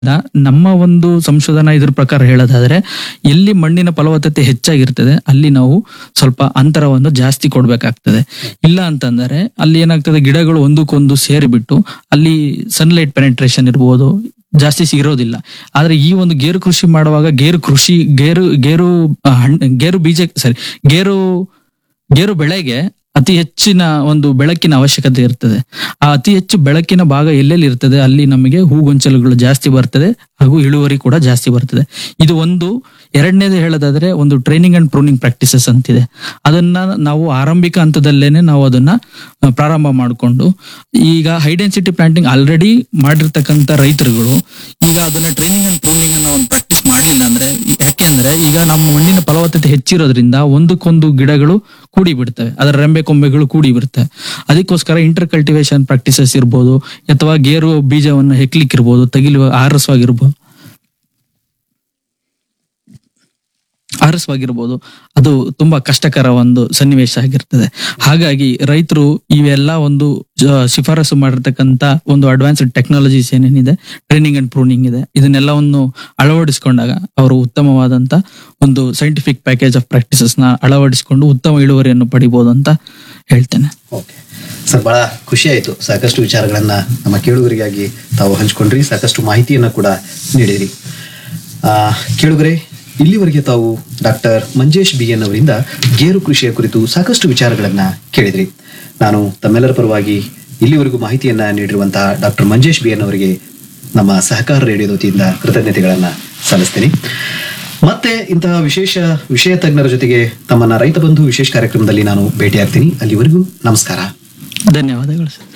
the- ನಮ್ಮ ಒಂದು ಸಂಶೋಧನಾ ಇದ್ರ ಪ್ರಕಾರ ಹೇಳೋದಾದ್ರೆ ಎಲ್ಲಿ ಮಣ್ಣಿನ ಫಲವತ್ತತೆ ಹೆಚ್ಚಾಗಿರ್ತದೆ ಅಲ್ಲಿ ನಾವು ಸ್ವಲ್ಪ ಅಂತರವನ್ನು ಜಾಸ್ತಿ ಕೊಡ್ಬೇಕಾಗ್ತದೆ ಇಲ್ಲ ಅಂತಂದರೆ ಅಲ್ಲಿ ಏನಾಗ್ತದೆ ಗಿಡಗಳು ಒಂದಕ್ಕೊಂದು ಸೇರಿಬಿಟ್ಟು ಅಲ್ಲಿ ಸನ್ಲೈಟ್ ಪೆನೆಟ್ರೇಷನ್ ಇರ್ಬೋದು ಜಾಸ್ತಿ ಸಿಗಿರೋದಿಲ್ಲ ಆದ್ರೆ ಈ ಒಂದು ಗೇರು ಕೃಷಿ ಮಾಡುವಾಗ ಗೇರು ಕೃಷಿ ಗೇರು ಗೇರು ಆ, ಹಣ್ಣ್- ಗೇರು ಬೀಜ ಸಾರಿ ಗೇರು ಗೇರು ಬೆಳೆಗೆ ಅತಿ ಹೆಚ್ಚಿನ ಒಂದು ಬೆಳಕಿನ ಅವಶ್ಯಕತೆ ಇರ್ತದೆ ಆ ಅತಿ ಹೆಚ್ಚು ಬೆಳಕಿನ ಭಾಗ ಎಲ್ಲೆಲ್ಲಿ ಇರ್ತದೆ ಅಲ್ಲಿ ನಮಗೆ ಹೂಗೊಂಚಲುಗಳು ಜಾಸ್ತಿ ಬರ್ತದೆ ಹಾಗೂ ಇಳುವರಿ ಕೂಡ ಜಾಸ್ತಿ ಬರ್ತದೆ ಇದು ಒಂದು ಎರಡನೇದು ಹೇಳೋದಾದ್ರೆ ಒಂದು ಟ್ರೈನಿಂಗ್ ಅಂಡ್ ಪ್ರೂನಿಂಗ್ ಪ್ರಾಕ್ಟೀಸಸ್ ಅಂತಿದೆ ಅದನ್ನ ನಾವು ಆರಂಭಿಕ ಹಂತದಲ್ಲೇನೆ ನಾವು ಅದನ್ನ ಆ, ಪ್ರಾರಂಭ ಮಾಡಿಕೊಂಡು ಈಗ ಹೈ ಡೆನ್ಸಿಟಿ ಪ್ಲಾಂಟಿಂಗ್ ಆಲ್ರೆಡಿ ಮಾಡಿರ್ತಕ್ಕಂಥ ರೈತರುಗಳು ಈಗ ಅದನ್ನ ಟ್ರೈನಿಂಗ್ ಅಂಡ್ ಪ್ರೂನಿಂಗ್ ಅನ್ನ ಒಂದು ಪ್ರಾಕ್ಟೀಸ್ ಮಾಡಲಿಲ್ಲ ಅಂದ್ರೆ ಯಾಕೆಂದ್ರೆ ಈಗ ನಮ್ಮ ಮಣ್ಣಿನ ಫಲವತ್ತತೆ ಹೆಚ್ಚಿರೋದ್ರಿಂದ ಒಂದಕ್ಕೊಂದು ಗಿಡಗಳು ಕೂಡಿ ಬಿಡ್ತವೆ ಅದರ ರೆಂಬೆ ಕೊಂಬೆಗಳು ಕೂಡಿ ಬಿಡ್ತವೆ ಅದಕ್ಕೋಸ್ಕರ ಇಂಟರ್ ಕಲ್ಟಿವೇಶನ್ ಪ್ರಾಕ್ಟೀಸಸ್ ಇರ್ಬೋದು ಅಥವಾ ಗೇರು ಬೀಜವನ್ನು ಹೆಕ್ಲಿಕ್ಕಿರ್ಬೋದು ತಗಿಲು ಆರಸವಾಗಿರ್ಬೋದು ಆರಸವಾಗಿರ್ಬೋದು ಅದು ತುಂಬಾ ಕಷ್ಟಕರ ಒಂದು ಸನ್ನಿವೇಶ ಆಗಿರ್ತದೆ ಹಾಗಾಗಿ ರೈತರು ಇವೆಲ್ಲ ಒಂದು ಜ- ಶಿಫಾರಸು ಮಾಡಿರ್ತಕ್ಕಂಥ ಒಂದು ಅಡ್ವಾನ್ಸ್ಡ್ ಟೆಕ್ನಾಲಜೀಸ್ ಏನೇನಿದೆ ಟ್ರೈನಿಂಗ್ ಅಂಡ್ ಪ್ರೂನಿಂಗ್ ಇದೆ ಇದನ್ನೆಲ್ಲವನ್ನು ಅಳವಡಿಸಿಕೊಂಡಾಗ ಅವರು ಉತ್ತಮವಾದಂತ ಒಂದು ಸೈಂಟಿಫಿಕ್ ಪ್ಯಾಕೇಜ್ ಆಫ್ ಪ್ರಾಕ್ಟೀಸಸ್ ನ ಅಳವಡಿಸಿಕೊಂಡು ಉತ್ತಮ ಇಳುವರಿಯನ್ನು ಪಡಿಬಹುದು ಅಂತ ಹೇಳ್ತೇನೆ ಓಕೆ ಸರ್ ಬಹಳ ಖುಷಿ ಆಯಿತು ಸಾಕಷ್ಟು ವಿಚಾರಗಳನ್ನ ನಮ್ಮ ಕೇಳುಗರಿಗಾಗಿ ತಾವು ಹಂಚ್ಕೊಂಡ್ರಿ ಸಾಕಷ್ಟು ಮಾಹಿತಿಯನ್ನ ಕೂಡ ನೀಡಿದ್ರಿ ಆ, ಕೇಳುಗರೆ ಇಲ್ಲಿವರೆಗೆ ತಾವು ಡಾಕ್ಟರ್ ಮಂಜೇಶ್ ಬಿ ಎನ್ ಅವರಿಂದ ಗೇರು ಕೃಷಿಯ ಕುರಿತು ಸಾಕಷ್ಟು ವಿಚಾರಗಳನ್ನ ಕೇಳಿದ್ರಿ ನಾನು ತಮ್ಮೆಲ್ಲರ ಪರವಾಗಿ ಇಲ್ಲಿವರೆಗೂ ಮಾಹಿತಿಯನ್ನ ನೀಡಿರುವಂತಹ ಡಾಕ್ಟರ್ ಮಂಜೇಶ್ ಬಿ ಎನ್ ಅವರಿಗೆ ನಮ್ಮ ಸಹಕಾರ ರೇಡಿಯೋದ ವತಿಯಿಂದ ಕೃತಜ್ಞತೆಗಳನ್ನ ಸಲ್ಲಿಸ್ತೀನಿ ಮತ್ತೆ ಇಂತಹ ವಿಶೇಷ ವಿಷಯ ತಜ್ಞರ ಜೊತೆಗೆ ತಮ್ಮನ್ನ ರೈತ ಬಂಧು ವಿಶೇಷ ಕಾರ್ಯಕ್ರಮದಲ್ಲಿ ನಾನು ಭೇಟಿಯಾಗ್ತೀನಿ ಅಲ್ಲಿವರೆಗೂ ನಮಸ್ಕಾರ ಧನ್ಯವಾದಗಳು ಸರ್